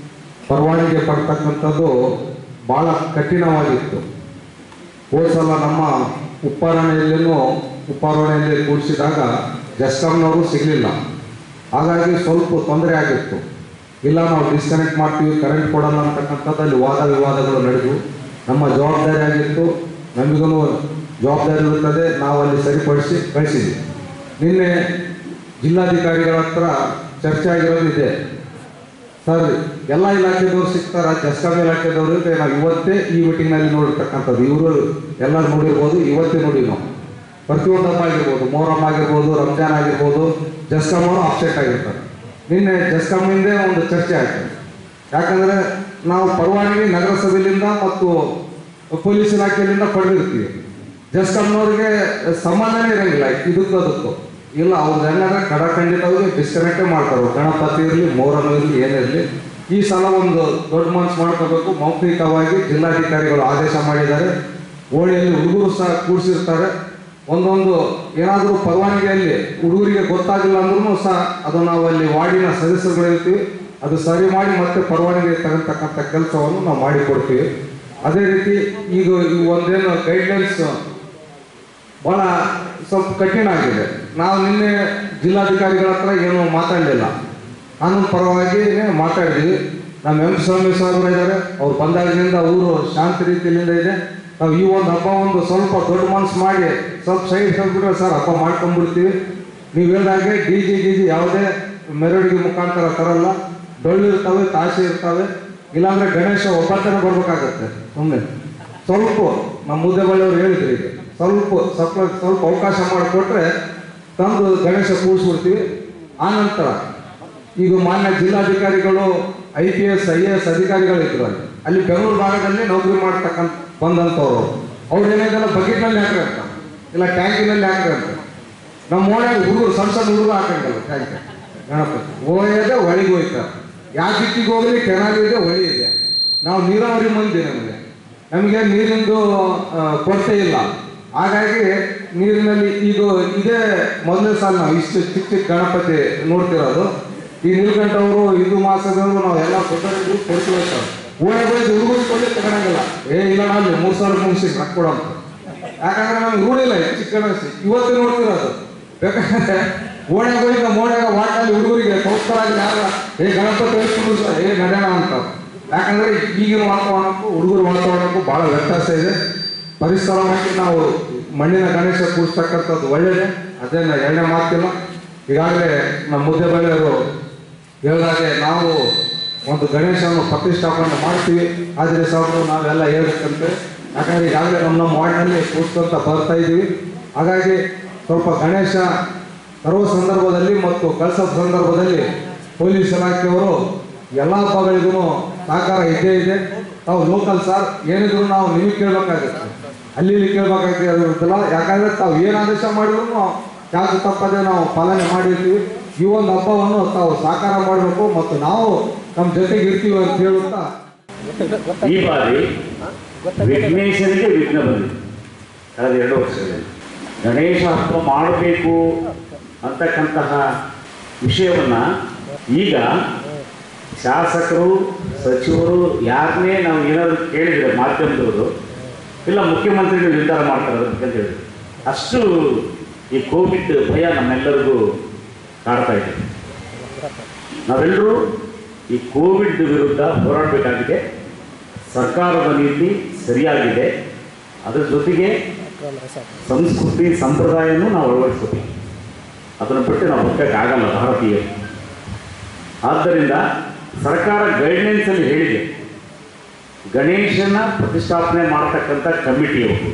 ಪರವಾನಗಿ ಪಡ್ತಕ್ಕಂಥದ್ದು ಭಾಳ ಕಠಿಣವಾಗಿತ್ತು ಹೋದ ಸಲ ನಮ್ಮ ಉಪ್ಪಾರಣೆಯಲ್ಲೂ ಉಪ್ಪಾರಣೆಯಲ್ಲಿ ಕೂಡಿಸಿದಾಗ ಜಸ್ಕಾಮ್ನವರು ಸಿಗಲಿಲ್ಲ ಹಾಗಾಗಿ ಸ್ವಲ್ಪ ತೊಂದರೆ ಆಗಿತ್ತು ಇಲ್ಲ ನಾವು ಡಿಸ್ಕನೆಕ್ಟ್ ಮಾಡ್ತೀವಿ ಕರೆಂಟ್ ಕೊಡಲ್ಲ ಅಂತಕ್ಕಂಥದ್ದಲ್ಲಿ ವಾದ ವಿವಾದಗಳು ನಡೆದವು ನಮ್ಮ ಜವಾಬ್ದಾರಿ ಆಗಿತ್ತು ನಮಗೂ ಜವಾಬ್ದಾರಿ ಇರುತ್ತದೆ ನಾವು ಅಲ್ಲಿ ಸರಿಪಡಿಸಿ ಕಳಿಸಿದ್ವಿ ನಿನ್ನೆ ಜಿಲ್ಲಾಧಿಕಾರಿಗಳ ಹತ್ರ ಚರ್ಚೆ ಆಗಿರೋದು ಇದೆ ಸರ್ ಎಲ್ಲ ಇಲಾಖೆದವ್ರು ಸಿಗ್ತಾರ ಜಸ್ಕಾಮ್ ಇಲಾಖೆದವ್ರಿಗೆ ನಾವು ಇವತ್ತೇ ಈ ಮೀಟಿಂಗ್ನಲ್ಲಿ ನೋಡಿರ್ತಕ್ಕಂಥದ್ದು ಇವರು ಎಲ್ಲ ನೋಡಿರ್ಬೋದು ಇವತ್ತೇ ನೋಡಿ ನಾವು ಪ್ರತಿಯೊಂದು ಹಬ್ಬ ಆಗಿರ್ಬೋದು ಮೊಹರಂ ಆಗಿರ್ಬೋದು ರಂಜಾನ್ ಆಗಿರ್ಬೋದು ಜಸ್ಕಾಮ್ ಅವರು ಅಪ್ಸೆಟ್ ಆಗಿರ್ತಾರೆ ನಿನ್ನೆ ಜಸ್ಕಾಮಿಂದೇ ಒಂದು ಚರ್ಚೆ ಆಯ್ತು ಯಾಕಂದರೆ ನಾವು ಪರವಾನಗಿ ನಗರಸಭೆಯಿಂದ ಮತ್ತು ಪೊಲೀಸ್ ಇಲಾಖೆಯಿಂದ ಪಡೆದಿರ್ತೀವಿ ಜಸ್ಕಾಮ್ನವ್ರಿಗೆ ಸಂಬಂಧನೇ ಇರಂಗಿಲ್ಲ ಇದಕ್ಕೂ ಅದಕ್ಕೂ ಇಲ್ಲ ಅವ್ರದ್ದು ಹೆಂಗಂದ್ರೆ ಕಡಖಂಡಿತವಾಗಿ ಡಿಸ್ಕನೆಕ್ಟೇ ಮಾಡ್ತಾರೆ ಗಣಪತಿ ಇರಲಿ ಮೊಹರಂ ಇರಲಿ ಏನಿರಲಿ ಈ ಸಲ ಒಂದು ದೊಡ್ಡ ಮನಸ್ಸು ಮಾಡ್ಕೋಬೇಕು ಮೌಖಿಕವಾಗಿ ಜಿಲ್ಲಾಧಿಕಾರಿಗಳು ಆದೇಶ ಮಾಡಿದ್ದಾರೆ ಹೋಳಿಯಲ್ಲಿ ಹುಡುಗರು ಸಹ ಕೂಡಿಸಿರ್ತಾರೆ ಒಂದೊಂದು ಏನಾದರೂ ಪರವಾನಗಿಯಲ್ಲಿ ಹುಡುಗರಿಗೆ ಗೊತ್ತಾಗಿಲ್ಲ ಅಂದ್ರೂ ಸಹ ಅದು ನಾವು ಅಲ್ಲಿ ವಾರ್ಡಿನ ಸದಸ್ಯರುಗಳಿರ್ತೀವಿ ಅದು ಸರಿ ಮಾಡಿ ಮತ್ತೆ ಪರವಾನಗಿ ತಗೊಳ್ತಕ್ಕಂಥ ಕೆಲಸವನ್ನು ನಾವು ಮಾಡಿಕೊಡ್ತೀವಿ ಅದೇ ರೀತಿ ಈಗ ಈ ಒಂದೇನು ಗೈಡ್ಲೈನ್ಸ್ ಬಹಳ ಸ್ವಲ್ಪ ಕಠಿಣ ಆಗಿದೆ ನಾವು ನಿನ್ನೆ ಜಿಲ್ಲಾಧಿಕಾರಿಗಳ ಹತ್ರ ಏನು ಮಾತಾಡಲಿಲ್ಲ ಕಾನೂನು ಪರವಾಗಿ ಮಾತಾಡಿದ್ವಿ ನಮ್ಮ ಎಂ ಸ್ವಾಮಿ ಸಾಹೇಬರು ಇದ್ದಾರೆ ಅವ್ರು ಬಂದಾಗಿನಿಂದ ಊರು ಶಾಂತಿ ರೀತಿಯಿಂದ ಇದೆ ನಾವು ಈ ಒಂದು ಹಬ್ಬ ಒಂದು ಸ್ವಲ್ಪ ದೊಡ್ಡ ಮನಸ್ಸು ಮಾಡಿ ಸ್ವಲ್ಪ ಸೈಡ್ ಹೇಳ್ಬಿಟ್ರೆ ಸರ್ ಹಬ್ಬ ಮಾಡ್ಕೊಂಡ್ಬಿಡ್ತೀವಿ ನೀವು ಹೇಳ್ದಾಗೆ ಡಿ ಜಿ ಡಿ ಜಿ ಯಾವುದೇ ಮೆರವಣಿಗೆ ಮುಖಾಂತರ ತರಲ್ಲ ಡೊಳ್ಳು ಇರ್ತವೆ ತಾಸೆ ಇರ್ತವೆ ಇಲ್ಲಾಂದ್ರೆ ಗಣೇಶ ಒಬ್ಬತ್ತನೇ ಬರ್ಬೇಕಾಗತ್ತೆ ಸುಮ್ಮನೆ ಸ್ವಲ್ಪ ನಮ್ಮ ಮುದ್ದೆಬಳ್ಳಿಯವ್ರು ಹೇಳಿದ್ರು ಈಗ ಸ್ವಲ್ಪ ಸ್ವಲ್ಪ ಸ್ವಲ್ಪ ಅವಕಾಶ ಮಾಡಿಕೊಟ್ರೆ ತಂದು ಗಣೇಶ ಕೂಡಿಸ್ಬಿಡ್ತೀವಿ ಆನಂತರ ಈಗ ಮಾನ್ಯ ಜಿಲ್ಲಾಧಿಕಾರಿಗಳು I P S I A S ಅಧಿಕಾರಿಗಳಿದ್ರು ಅಲ್ಲಿ ಅಲ್ಲಿ ಬೆಂಗಳೂರು ಭಾಗದಲ್ಲಿ ನೌಕರಿ ಮಾಡ್ತಕ್ಕಂಥ ಬಂದಂಥವ್ರು ಅವ್ರು ಏನಿದೆಲ್ಲ ಬಕೆಟ್ನಲ್ಲಿ ಹಾಕ್ರಿ ಅಂತ ಇಲ್ಲ ಟ್ಯಾಂಕಿನಲ್ಲಿ ಹಾಕ್ರಿ ಅಂತ ನಮ್ಮ ಓಣ್ಯಾಗ ಹುಡುಗರು ಸಣ್ಣ ಸಣ್ಣ ಹುಡುಗ ಹಾಕಂಗಲ್ಲ ಟ್ಯಾಂಕ್ ಗಣಪತಿ ಹೋಯದೆ ಒಳಗೆ ಹೋಯ್ತಾರೆ ಯಾವ ದಿಕ್ಕಿಗೆ ಹೋಗಲಿ ಕೆನಾಲ್ ಇದೆ ಹೊಳಿ ಇದೆ ನಾವು ನೀರಾವರಿ ಮಂದಿ ನಮಗೆ ನಮಗೆ ನೀರಿಂದು ಆ, ಕೊರತೆ ಇಲ್ಲ ಹಾಗಾಗಿ ನೀರಿನಲ್ಲಿ ಈಗ ಇದೇ ಮೊದಲನೇ ಸಾಲ ನಾವು ಇಷ್ಟು ಚಿಕ್ಕ ಚಿಕ್ಕ ಗಣಪತಿ ನೋಡ್ತಿರೋದು ಈ ನೀಲಕಂಠವರು ಹಿಂದೂ ಮಾಸದವರು ನಾವು ಎಲ್ಲ ಕೊಟ್ಟರಿಗೂ ಕೊಡ್ತೀವಿ ಅಂತ ಓಣೆ ಬೈದು ಹುಡುಗರು ಕೊಡ್ಲಿ ತಗೊಳಂಗಿಲ್ಲ ಏ ಇಲ್ಲ ಅಲ್ಲಿ ಮೂರು ಸಾವಿರ ಮುಗಿಸಿ ರೊಕ್ಕ ಕೊಡು ಅಂತ ಯಾಕಂದ್ರೆ ನಮ್ಗೆ ರೂಢಿಲ್ಲ ಈ ಚಿಕ್ಕ ಗಣೇಶ ಇವತ್ತು ನೋಡ್ತಿರೋದು ಬೇಕಾದ್ರೆ ಓಣೆ ಹೋಗಿದ್ದ ಮೋಣ್ಯಾಗ ವಾಟಲ್ಲಿ ಹುಡುಗರಿಗೆ ಪ್ರೋತ್ಸಾಹ ಯಾರ ಏ ಗಣಪತಿ ಹೇಳ್ಕೊಂಡು ಸರ್ ಏ ನಡೆಯೋಣ ಅಂತ ಯಾಕಂದ್ರೆ ಈಗಿನ ವಾತಾವರಣಕ್ಕೂ ಹುಡುಗರ ವಾತಾವರಣಕ್ಕೂ ಬಹಳ ವ್ಯತ್ಯಾಸ ಇದೆ ಪರಿಸರವಾಗಿ ನಾವು ಮಣ್ಣಿನ ಗಣೇಶ ಕೂಡಿಸ್ತಕ್ಕಂಥದ್ದು ಒಳ್ಳೆಯದೇ ಅದೇನ ಎರಡನೇ ಮಾತಿಲ್ಲ ಈಗಾಗಲೇ ನಮ್ಮ ಮುದ್ದೆ ಬಳ್ಳಿಯವರು ಹೇಳಿದಾಗೆ ನಾವು ಒಂದು ಗಣೇಶನ ಪ್ರತಿಷ್ಠಾಪನೆ ಮಾಡ್ತೀವಿ ಆದರೆ ಸಾಕು ನಾವೆಲ್ಲ ಹೇಳ್ಬೇಕಂತೆ ಯಾಕಂದ್ರೆ ಈಗಾಗಲೇ ನಮ್ಮ ನಮ್ಮ ವಾರ್ಡ್ನಲ್ಲಿ ಕೂಡ್ಸ್ಕೊಂತ ಬರ್ತಾ ಇದ್ದೀವಿ ಹಾಗಾಗಿ ಸ್ವಲ್ಪ ಗಣೇಶ ತರುವ ಸಂದರ್ಭದಲ್ಲಿ ಮತ್ತು ಕಳಿಸೋ ಸಂದರ್ಭದಲ್ಲಿ ಪೊಲೀಸ್ ಇಲಾಖೆಯವರು ಎಲ್ಲ ಹಬ್ಬಗಳಿಗೂ ಸಹಕಾರ ಇದ್ದೇ ಇದೆ ತಾವು ಲೋಕಲ್ ಸರ್ ಏನಿದ್ರು ನಾವು ನೀವು ಕೇಳಬೇಕಾಗುತ್ತೆ ಅಲ್ಲಿ ಇಲ್ಲಿ ಕೇಳಬೇಕಾಗಿರೋದಿಲ್ಲ ಯಾಕಂದ್ರೆ ತಾವು ಏನು ಆದೇಶ ಮಾಡಿದ್ರು ಯಾಕೆ ತಪ್ಪದೆ ನಾವು ಪಾಲನೆ ಮಾಡಿರ್ತೀವಿ ಈ ಒಂದು ಹಬ್ಬವನ್ನು ತಾವು ಸಾಕಾರ ಮಾಡಬೇಕು ಮತ್ತು ನಾವು ನಮ್ಮ ಜೊತೆಗೆ ಇರ್ತೀವಿ ಅಂತ ಹೇಳುತ್ತಾ ಈ ಬಾರಿ ವಿಘ್ನೇಶನಿಗೆ ವಿಘ್ನ ಬಂದಿದೆ ಕಳೆದ ಎರಡು ವರ್ಷಗಳಲ್ಲಿ ಗಣೇಶ ಹಬ್ಬ ಮಾಡಬೇಕು ಅಂತಕ್ಕಂತಹ ವಿಷಯವನ್ನ ಈಗ ಶಾಸಕರು ಸಚಿವರು ಯಾರನ್ನೇ ನಾವು ಏನಾದರೂ ಕೇಳಿದರೆ ಮಾಧ್ಯಮದವರು ಇಲ್ಲ ಮುಖ್ಯಮಂತ್ರಿಗಳು ನಿರ್ಧಾರ ಮಾಡ್ತಾರೆ ಅಂತ ಹೇಳಿದ್ರು ಅಷ್ಟು ಈ ಕೋವಿಡ್ ಭಯ ನಮ್ಮೆಲ್ಲರಿಗೂ ಕಾಡ್ತಾ ಇದೆ ನಾವೆಲ್ಲರೂ ಈ ಕೋವಿಡ್ ವಿರುದ್ಧ ಹೋರಾಡಬೇಕಾಗಿದೆ ಸರ್ಕಾರದ ನೀತಿ ಸರಿಯಾಗಿದೆ ಅದರ ಜೊತೆಗೆ ಸಂಸ್ಕೃತಿ ಸಂಪ್ರದಾಯನೂ ನಾವು ಅಳವಡಿಸ್ಕೋಬೇಕು ಅದನ್ನು ಬಿಟ್ಟು ನಾವು ಬದುಕಕ್ಕಾಗಲ್ಲ ಭಾರತೀಯರು ಆದ್ದರಿಂದ ಸರ್ಕಾರ ಗೈಡ್ಲೈನ್ಸಲ್ಲಿ ಹೇಳಿದೆ ಗಣೇಶನ ಪ್ರತಿಷ್ಠಾಪನೆ ಮಾಡತಕ್ಕಂಥ ಕಮಿಟಿಯವರು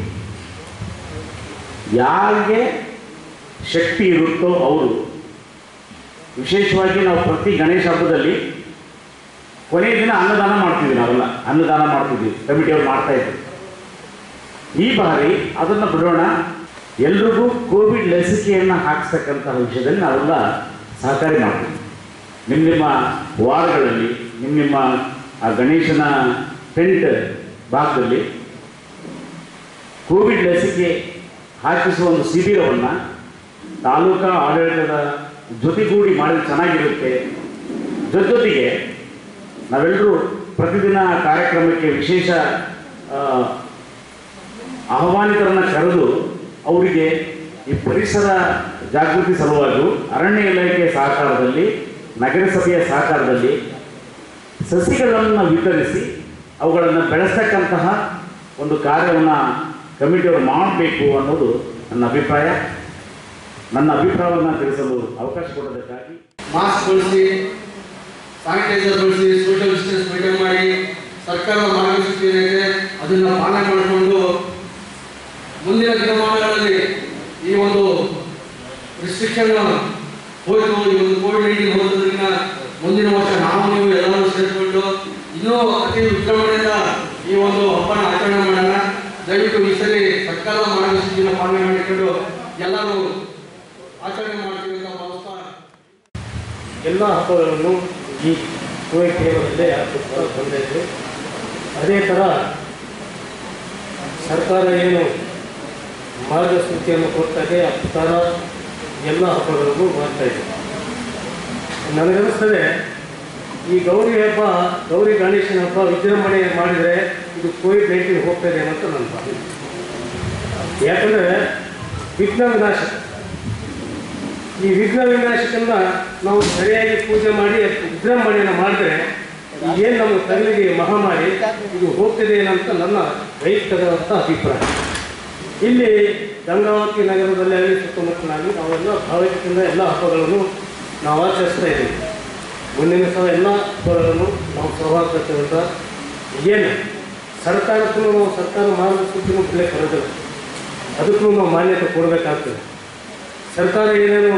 ಯಾರಿಗೆ ಶಕ್ತಿ ಇರುತ್ತೋ ಅವರು ವಿಶೇಷವಾಗಿ ನಾವು ಪ್ರತಿ ಗಣೇಶ ಹಬ್ಬದಲ್ಲಿ ಕೊನೆಯ ದಿನ ಅನ್ನದಾನ ಮಾಡ್ತೀವಿ ನಾವೆಲ್ಲ ಅನ್ನದಾನ ಮಾಡ್ತಿದ್ವಿ ಕಮಿಟಿಯವ್ರು ಮಾಡ್ತಾ ಇದ್ವಿ ಈ ಬಾರಿ ಅದನ್ನು ಬಿಡೋಣ ಎಲ್ರಿಗೂ ಕೋವಿಡ್ ಲಸಿಕೆಯನ್ನು ಹಾಕಿಸ್ತಕ್ಕಂತಹ ವಿಷಯದಲ್ಲಿ ನಾವೆಲ್ಲ ಸಹಕಾರಿ ಮಾಡ್ತೀವಿ ನಿಮ್ಮ ನಿಮ್ಮ ವಾರ್ಡ್ಗಳಲ್ಲಿ ನಿಮ್ಮ ನಿಮ್ಮ ಆ ಗಣೇಶನ ಟೆಂಟ್ ಭಾಗದಲ್ಲಿ ಕೋವಿಡ್ ಲಸಿಕೆ ಹಾಕಿಸುವ ಒಂದು ಶಿಬಿರವನ್ನು ತಾಲೂಕಾ ಆಡಳಿತದ ಜೊತೆಗೂಡಿ ಮಾಡಿದ್ರೆ ಚೆನ್ನಾಗಿರುತ್ತೆ ಜೊತೆ ಜೊತೆಗೆ ನಾವೆಲ್ಲರೂ ಪ್ರತಿದಿನ ಕಾರ್ಯಕ್ರಮಕ್ಕೆ ವಿಶೇಷ ಆ, ಆಹ್ವಾನಿತರನ್ನ ಕರೆದು ಅವರಿಗೆ ಈ ಪರಿಸರ ಜಾಗೃತಿ ಸಲುವಾಗಿ ಅರಣ್ಯ ಇಲಾಖೆ ಸಹಕಾರದಲ್ಲಿ ನಗರಸಭೆಯ ಸಹಕಾರದಲ್ಲಿ ಸಸಿಗಳನ್ನು ವಿತರಿಸಿ ಅವುಗಳನ್ನು ಬೆಳೆಸ್ತಕ್ಕಂತಹ ಒಂದು ಕಾರ್ಯವನ್ನು ಕಮಿಟಿಯವರು ಮಾಡಬೇಕು ಅನ್ನೋದು ನನ್ನ ಅಭಿಪ್ರಾಯ ನನ್ನ ಅಭಿಪ್ರಾಯವನ್ನು ತಿಳಿಸಲು ಅವಕಾಶ ಕೊಡೋದಕ್ಕಾಗಿ ಮಾಸ್ಕ್ ಬಳಸಿ ಸ್ಯಾನಿಟೈಸರ್ ಬಳಸಿ ಸೋಷಿಯಲ್ ಡಿಸ್ಟೆನ್ಸ್ ಮೇಂಟೈನ್ ಮಾಡಿ ಸರ್ಕಾರದ ಮಾರ್ಗಸೂಚಿ ಏನಿದೆ ಅದನ್ನು ಪಾಲನೆ ಮಾಡಿಕೊಂಡು ಮುಂದಿನ ದಿನಮಾನಗಳಲ್ಲಿ ರಿಸ್ಟ್ರಿಕ್ಷನ್ ಹೋಯ್ತು ಈ ಒಂದು ಕೋವಿಡ್ ನೈನ್ಟೀನ್ ಹೋದ್ರಿಂದ ಮುಂದಿನ ವರ್ಷ ನಾವು ನೀವು ಎಲ್ಲರೂ ಸೇರಿಕೊಂಡು ಇನ್ನೂ ಅತಿ ವಿಜೃಂಭಣೆಯಿಂದ ಈ ಒಂದು ಹಬ್ಬನ ಆಚರಣೆ ಮಾಡೋಣ ದಯವಿಟ್ಟು ಈ ಸರಿ ಸರ್ಕಾರದ ಮಾರ್ಗಸೂಚಿನ ಪಾಲನೆ ಮಾಡಿಕೊಂಡು ಎಲ್ಲರೂ ಆಚರಣೆ ಮಾಡ್ತೀವಿ ಅಂತ ಭಾವಿಸ್ತಾ ಎಲ್ಲ ಹಬ್ಬಗಳನ್ನು ಈ ಕೋವಿಡ್ ಕೇಂದ್ರದಲ್ಲೇ ಆಚರಿಸ್ತಾ ಬಂದಿದೆ ಅದೇ ಥರ ಸರ್ಕಾರ ಏನು ಮಾರ್ಗಸೂಚಿಯನ್ನು ಕೊಡ್ತಾಗೆ ಆ ಪ್ರಕಾರ ಎಲ್ಲ ಹಬ್ಬಗಳನ್ನು ಮಾಡ್ತಾ ಇದೆ ನನಗನ್ನಿಸ್ತದೆ ಈ ಗೌರಿ ಹಬ್ಬ ಗೌರಿ ಗಣೇಶನ ಹಬ್ಬ ವಿಜೃಂಭಣೆ ಮಾಡಿದರೆ ಇದು ಕೋವಿಡ್ ನೈನ್ಟೀನ್ ಹೋಗ್ತದೆ ಅಂತ ನನ್ನ ಭಾವನೆ ಯಾಕಂದರೆ ವಿಘ್ನ ವಿನಾಶಕ ಈ ವಿಘ್ನ ವಿನಾಶಕನ್ನ ನಾವು ಸರಿಯಾಗಿ ಪೂಜೆ ಮಾಡಿ ವಿಜೃಂಭಣೆಯನ್ನು ಮಾಡಿದ್ರೆ ಏನು ನಮ್ಮ ತಲೆಗೆ ಮಹಾಮಾರಿ ಇದು ಹೋಗ್ತಿದೆ ಅಂತ ನನ್ನ ವೈಯಕ್ತಿಕವಾದಂಥ ಅಭಿಪ್ರಾಯ ಇಲ್ಲಿ ಗಂಗಾವತಿ ನಗರದಲ್ಲಿ ಆಗಲಿ ಸುತ್ತಮುತ್ತಲಾಗಲಿ ನಾವೆಲ್ಲ ಭಾವೈಕ್ಯದಿಂದ ಎಲ್ಲ ಹಬ್ಬಗಳನ್ನು ನಾವು ಆಚರಿಸ್ತಾ ಇದ್ದೀವಿ ಮುಂದಿನ ಸಲ ಎಲ್ಲ ಹಬ್ಬಗಳನ್ನು ನಾವು ಸೌಹಾರ್ದತೆಯಿಂದ ಏನು ಸರ್ಕಾರಕ್ಕೂ ನಾವು ಸರ್ಕಾರ ಮಾರ್ಗಸೂಚಿನೂ ಬೆಲೆ ಬರೋದಿಲ್ಲ ಅದಕ್ಕೂ ನಾವು ಮಾನ್ಯತೆ ಕೊಡಬೇಕಾಗ್ತದೆ ಸರ್ಕಾರ ಏನೇನು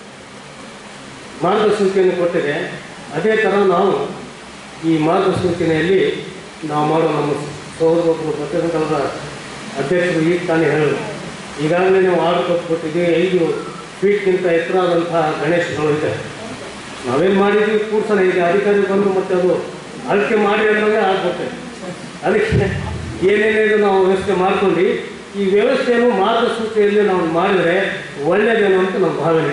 ಮಾರ್ಗಸೂಚಿಯನ್ನು ಕೊಟ್ಟಿದೆ ಅದೇ ಥರ ನಾವು ಈ ಮಾರ್ಗಸೂಚನೆಯಲ್ಲಿ ನಾವು ಮಾಡೋ ನಮ್ಮ ಸಹೋದರರು ಪ್ರತಿನಿಧಿಗಳ ಅಧ್ಯಕ್ಷರು ಈಗ ತಾನೇ ಹೇಳಿದ್ರು ಈಗಾಗಲೇ ನಾವು ಆರ್ಡರ್ ಕೊಟ್ಬಿಟ್ಟಿದ್ದೀವಿ ಐದು ಫೀಟ್ಗಿಂತ ಎತ್ತರವಾದಂತಹ ಗಣೇಶಗಳು ಇದೆ ನಾವೇನು ಮಾಡಿದ್ವಿ ಕೂರ್ಸೋಣ ಈಗ ಅಧಿಕಾರಿ ಬಂದು ಮತ್ತೆ ಅದು ಅಳತೆ ಮಾಡಿ ಅನ್ನೋದೇ ಆಗ್ಬಿಟ್ಟೆ ಅದಕ್ಕೆ ಏನೇನೇನು ನಾವು ವ್ಯವಸ್ಥೆ ಮಾಡ್ಕೊಂಡು ಈ ವ್ಯವಸ್ಥೆಯನ್ನು ಮಾರ್ಗಸೂಚಿಯಲ್ಲಿ ನಾವು ಮಾಡಿದರೆ ಒಳ್ಳೆಯದೇನು ಅಂತ ನಮ್ಮ ಭಾವನೆ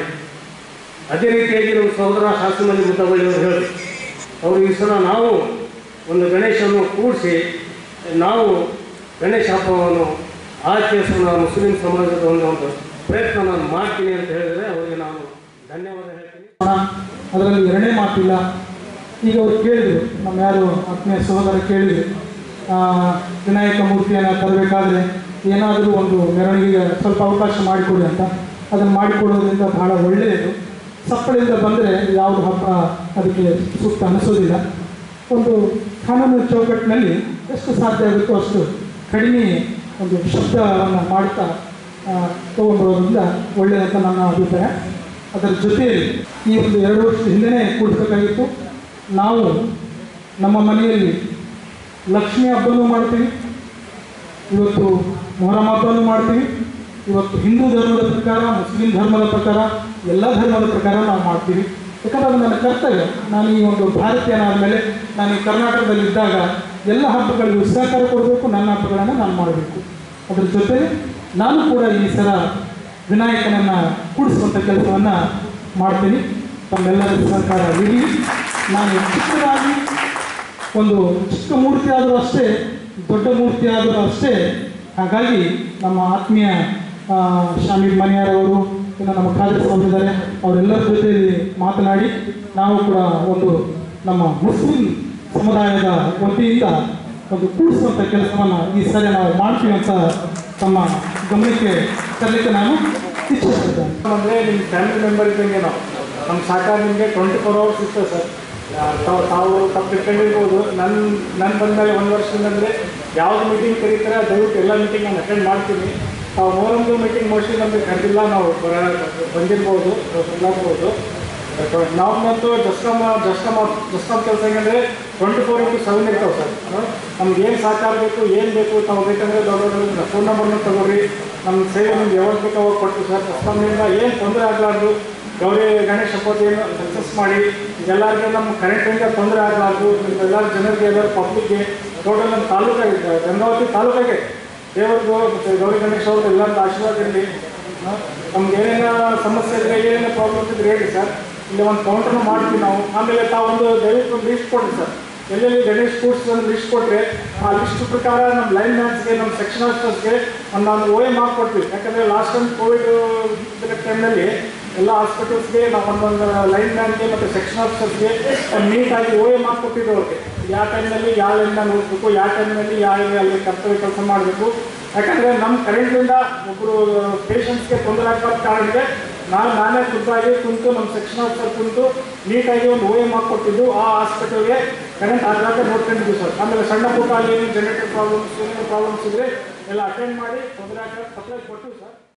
ಅದೇ ರೀತಿಯಾಗಿ ನಮ್ಮ ಸಹೋದರ ಶಾಸನದಲ್ಲಿ ಮುದ್ದಬಳ್ಳಿ ಅವರು ಹೇಳಿದ್ರು ಅವರು ಈ ಸಲ ನಾವು ಒಂದು ಗಣೇಶವನ್ನು ಕೂಡಿಸಿ ನಾವು ಗಣೇಶ ಹಬ್ಬವನ್ನು ಆಚರಿಸೋಣ ಮುಸ್ಲಿಂ ಸಮಾಜದ ಒಂದು ಒಂದು ಪ್ರಯತ್ನ ನಾನು ಮಾಡ್ತೀನಿ ಅಂತ ಹೇಳಿದರೆ ಅವರಿಗೆ ನಾನು ಧನ್ಯವಾದ ಹೇಳ್ತೀನಿ ಅದರಲ್ಲಿ ಎರಡನೇ ಮಾತಿಲ್ಲ ಈಗ ಅವ್ರು ಕೇಳಿದರು ನಮ್ಮ ಯಾರು ಆತ್ಮೀಯ ಸಹೋದರ ಕೇಳಿದರು ಆ, ವಿನಾಯಕ ಮೂರ್ತಿಯನ್ನು ತರಬೇಕಾದ್ರೆ ಏನಾದರೂ ಒಂದು ಮೆರವಣಿಗೆಗೆ ಸ್ವಲ್ಪ ಅವಕಾಶ ಮಾಡಿಕೊಡಿ ಅಂತ ಅದನ್ನು ಮಾಡಿಕೊಡೋದ್ರಿಂದ ಬಹಳ ಒಳ್ಳೆಯದು ಸಪ್ಪಳಿಂದ ಬಂದರೆ ಯಾವುದು ಹಬ್ಬ ಅದಕ್ಕೆ ಸೂಕ್ತ ಅನಿಸೋದಿಲ್ಲ ಒಂದು ಕಾನೂನು ಚೌಕಟ್ಟಿನಲ್ಲಿ ಎಷ್ಟು ಸಾಧ್ಯ ಆಗುತ್ತೋ ಅಷ್ಟು ಕಡಿಮೆ ಒಂದು ಶಬ್ದವನ್ನು ಮಾಡ್ತಾ ತೊಗೊಂಡ್ಬರೋದ್ರಿಂದ ಒಳ್ಳೆಯದಂತ ನನ್ನ ಅಭಿಪ್ರಾಯ ಅದರ ಜೊತೆಯಲ್ಲಿ ಈ ಒಂದು ಎರಡು ವರ್ಷದ ಹಿಂದೆಯೇ ಕೂಡಿಸಬೇಕಾಗಿತ್ತು ನಾವು ನಮ್ಮ ಮನೆಯಲ್ಲಿ ಲಕ್ಷ್ಮೀ ಹಬ್ಬನೂ ಮಾಡ್ತೀವಿ ಇವತ್ತು ಮೊಹರಂ ಹಬ್ಬನೂ ಮಾಡ್ತೀವಿ ಇವತ್ತು ಹಿಂದೂ ಧರ್ಮದ ಪ್ರಕಾರ ಮುಸ್ಲಿಂ ಧರ್ಮದ ಪ್ರಕಾರ ಎಲ್ಲ ಧರ್ಮದ ಪ್ರಕಾರ ನಾವು ಮಾಡ್ತೀವಿ ಯಾಕಂದ್ರೆ ಅದು ನನ್ನ ಕರ್ತವ್ಯ ನಾನು ಈ ಒಂದು ಭಾರತೀಯನಾದ ಮೇಲೆ ನಾನು ಈ ಕರ್ನಾಟಕದಲ್ಲಿ ಇದ್ದಾಗ ಎಲ್ಲ ಹಬ್ಬಗಳಿಗೂ ಸಹಕಾರ ಕೊಡಬೇಕು ನನ್ನ ಹಬ್ಬಗಳನ್ನು ನಾನು ಮಾಡಬೇಕು ಅದ್ರ ಜೊತೆ ನಾನು ಕೂಡ ಈ ಸಲ ವಿನಾಯಕನನ್ನು ಕೂಡಿಸುವಂಥ ಕೆಲಸವನ್ನು ಮಾಡ್ತೀನಿ ತಮ್ಮೆಲ್ಲರ ಸಹಕಾರ ನೀಡಿ ನಾನು ಚಿಕ್ಕದಾಗಿ ಒಂದು ಚಿಕ್ಕ ಮೂರ್ತಿ ಆದರೂ ಅಷ್ಟೇ ದೊಡ್ಡ ಮೂರ್ತಿ ಆದರೂ ಅಷ್ಟೇ ಹಾಗಾಗಿ ನಮ್ಮ ಆತ್ಮೀಯ ಆ, ಶಾಮೀಲ್ ಮನಿಯಾರವರು ಇನ್ನು ನಮ್ಮ ಖಾದರ್ ಸಾಹೇಬ್ ಇದ್ದಾರೆ ಅವರೆಲ್ಲರ ಜೊತೆಯಲ್ಲಿ ಮಾತನಾಡಿ ನಾವು ಕೂಡ ಒಂದು ನಮ್ಮ ಮುಸ್ಲಿಂ ಸಮುದಾಯದ ವತಿಯಿಂದ ಒಂದು ಕೂಡಿಸುವಂಥ ಕೆಲಸವನ್ನು ಈ ಸರಿ ನಾವು ಮಾಡ್ತೀವಿ ಅಂತ ತಮ್ಮ ಗಮನಕ್ಕೆ ತರಲಿಕ್ಕೆ ನಾನು ಇಚ್ಛಿಸಿದ್ದೇನೆ ಅಂದರೆ ನಿಮ್ಮ ಫ್ಯಾಮಿಲಿ ಮೆಂಬರ್ ಇದ್ದಂಗೆ ನಾವು ನಮ್ಮ ಸಹಕಾರ ನಿಮಗೆ ಟ್ವೆಂಟಿ ಫೋರ್ ಅವರ್ಸ್ ಇರ್ತದೆ ಸರ್ ತಾವು ತಾವು ತಪ್ಪು ಇಟ್ಕೊಂಡಿರ್ಬೋದು ನನ್ನ ನನ್ನ ಬಂದಮೇಲೆ ಒಂದು ವರ್ಷದಿಂದ ಅಂದರೆ ಯಾವ್ದು ಮೀಟಿಂಗ್ ಕರೀತಾರೆ ದಯವಿಟ್ಟು ಎಲ್ಲ ಮೀಟಿಂಗ್ ನಾನು ಅಟೆಂಡ್ ಮಾಡ್ತೀನಿ ತಾವು ಮೂರೊಂದು ಮೀಟಿಂಗ್ ಮೋಸ್ಟ್ಲಿ ನಮಗೆ ಕರೆದಿಲ್ಲ ನಾವು ಬರ- ಬಂದಿರ್ಬೋದು ಬರಲಾಗ್ಬೋದು ನಾವು ಮತ್ತು ಜಸ್ಕಮ್ ಜಸ್ಕಮ್ ಜಸ್ಕಮ್ ಕೆಲಸ ಹೆಂಗಂದರೆ ಟ್ವೆಂಟಿ ಫೋರ್ ಇಂಟು ಸೆವೆನ್ ಇರ್ತಾವೆ ಸರ್ ನಮ್ಗೆ ಏನು ಸಹಕಾರ ಬೇಕು ಏನು ಬೇಕು ತಾವು ಬೇಕಂದರೆ ದೊಡ್ಡ ದೊಡ್ಡ ಫೋನ್ ನಂಬರ್ನ ತಗೊಳ್ರಿ ನಮ್ಮ ಸೇವೆ ನಿಮ್ಗೆ ಯಾವಾಗ ಬೇಕು ಅವಾಗ ಕೊಟ್ಟು ಸರ್ ಜಸ್ಕಮ್ನಿಂದ ಏನು ತೊಂದರೆ ಆಗಲಾರ್ದು ಗೌರಿ ಗಣೇಶ ಹಬ್ಬತೆಯನ್ನು ಸಕ್ಸಸ್ ಮಾಡಿ ಎಲ್ಲರಿಗೆ ನಮ್ಮ ಕರೆಂಟಿಂದ ತೊಂದರೆ ಆಗಲಾರ್ದು ಎಲ್ಲರ ಜನರಿಗೆ ಎಲ್ಲರ ಪಬ್ಲಿಕ್ಗೆ ಟೋಟಲ್ ನಮ್ಮ ತಾಲೂಕಾಗಿದೆ ಗಂಗಾವತಿ ತಾಲೂಕಾಗೆ ದೇವರಿಗೂ ಮತ್ತು ಗೌರಿ ಗಣೇಶ ಅವ್ರದ್ದು ಎಲ್ಲರದ್ದು ಆಶೀರ್ವಾದ ಇರಲಿ ನಮ್ಗೆ ಏನೇನು ಸಮಸ್ಯೆ ಇದ್ರೆ ಏನೇನು ಪ್ರಾಬ್ಲಮ್ ಇದ್ರೆ ಹೇಳಿ ಸರ್ ಇಲ್ಲಿ ಒಂದು ಕೌಂಟರ್ನು ಮಾಡ್ತೀವಿ ನಾವು ಆಮೇಲೆ ತಾವೊಂದು ದಯವಿಟ್ಟು ಒಂದು ಲಿಸ್ಟ್ ಕೊಡಿ ಸರ್ ಎಲ್ಲೆಲ್ಲಿ ಗಣೇಶ್ ಸ್ಕೂಲ್ಸ್ ಒಂದು ಲಿಸ್ಟ್ ಕೊಟ್ಟರೆ ಆ ಲಿಸ್ಟ್ ಪ್ರಕಾರ ನಮ್ಮ ಲೈನ್ ಮ್ಯಾನ್ಸ್ಗೆ ನಮ್ಮ ಸೆಕ್ಷನ್ ಆಫೀಸರ್ಸ್ಗೆ ಒಂದು ನಾನು ಓ ಎಮ್ ಕೊಡ್ತೀವಿ ಯಾಕಂದರೆ ಲಾಸ್ಟ್ ಟೈಮ್ ಕೋವಿಡ್ ಟೈಮ್ನಲ್ಲಿ ಎಲ್ಲ ಹಾಸ್ಪಿಟಲ್ಸ್ಗೆ ನಾವು ಒಂದೊಂದು ಲೈನ್ ಮ್ಯಾನ್ಗೆ ಮತ್ತು ಸೆಕ್ಷನ್ ಆಫೀಸರ್ಸ್ಗೆ ಒಂದು ನೀಟಾಗಿ ಓ ಎಮ್ ಕೊಟ್ಟಿದ್ದು ಅವ್ರಿಗೆ ಯಾವ ಟೈಮ್ನಲ್ಲಿ ಯಾವ ಲೈನ್ನ ನೋಡಬೇಕು ಯಾವ ಟೈಮ್ನಲ್ಲಿ ಯಾವ ಅಲ್ಲಿ ಕರ್ತವ್ಯ ಕೆಲಸ ಮಾಡಬೇಕು ಯಾಕಂದರೆ ನಮ್ಮ ಕರೆಂಟಿಂದ ಒಬ್ಬರು ಪೇಷಂಟ್ಸ್ಗೆ ತೊಂದರೆ ಆಗಬಾರ್ದು ಕಾರಣಕ್ಕೆ ನಾನು ನಾನೇ ಖುದ್ದಾಗಿ ಕುಂತು ನಮ್ಮ ಸೆಕ್ಷನ್ ಆಫೀಸರ್ ಕುಂತು ನೀಟಾಗಿ ಒಂದು ಓ ಎಮ್ ಕೊಟ್ಟಿದ್ದು ಆ ಹಾಸ್ಪಿಟಲ್ಗೆ ಕರೆಂಟ್ ಆಗಲಾರ್ದೆ ನೋಡ್ಕೊಂಡಿದ್ವಿ ಸರ್ ಆಮೇಲೆ ಸಣ್ಣ ಪುಟ್ಟ ಅಲ್ಲಿ ಏನು ಜನರೇಟರ್ ಪ್ರಾಬ್ಲಮ್ಸ್ ಏನೇನು ಪ್ರಾಬ್ಲಮ್ಸ್ ಇದ್ರೆ ಎಲ್ಲ ಅಟೆಂಡ್ ಮಾಡಿ ತೊಂದರೆ ಆಗ ಸಪ್ಲೈ ಕೊಟ್ಟು ಸರ್